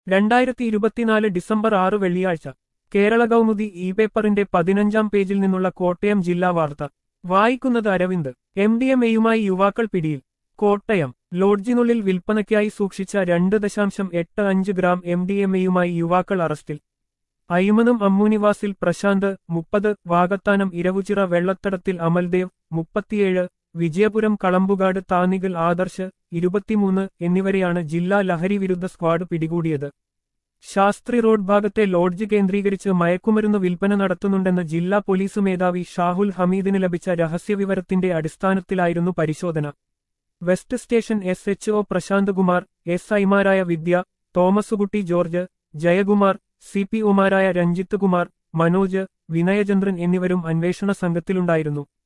രണ്ടായിരത്തി ഇരുപത്തിനാല് ഡിസംബർ ആറ് വെള്ളിയാഴ്ച കേരള കൗമുദി ഇ പേപ്പറിന്റെ പതിനഞ്ചാം പേജിൽ നിന്നുള്ള കോട്ടയം ജില്ലാ വാർത്ത വായിക്കുന്നത് അരവിന്ദ് എം ഡി എം എയുമായി യുവാക്കൾ പിടിയിൽ കോട്ടയം ലോഡ്ജിനുള്ളിൽ വിൽപ്പനയ്ക്കായി സൂക്ഷിച്ച രണ്ട് ദശാംശം എട്ട് അഞ്ച് ഗ്രാം എം ഡി എം എയുമായി യുവാക്കൾ അറസ്റ്റിൽ അയ്മനം അമ്മൂനിവാസിൽ പ്രശാന്ത് മുപ്പത് വാകത്താനം ഇരവുചിറ വെള്ളത്തടത്തിൽ അമൽദേവ് മുപ്പത്തിയേഴ് വിജയപുരം കളമ്പുകാട് താനികൾ ആദർശ് ഇരുപത്തിമൂന്ന് എന്നിവരെയാണ് ജില്ലാ ലഹരി വിരുദ്ധ സ്ക്വാഡ് പിടികൂടിയത് ശാസ്ത്രി റോഡ് ഭാഗത്തെ ലോഡ്ജ് കേന്ദ്രീകരിച്ച് മയക്കുമരുന്ന് വിൽപ്പന നടത്തുന്നുണ്ടെന്ന് ജില്ലാ പോലീസ് മേധാവി ഷാഹുൽ ഹമീദിന് ലഭിച്ച രഹസ്യവിവരത്തിന്റെ അടിസ്ഥാനത്തിലായിരുന്നു പരിശോധന west station S H O Prashanth Kumar S ഐമാരായ Vidya Thomaskutty George Jayakumar C P ഒമാരായ രഞ്ജിത്ത് കുമാർ മനോജ് വിനയചന്ദ്രൻ എന്നിവരും അന്വേഷണ സംഘത്തിലുണ്ടായിരുന്നു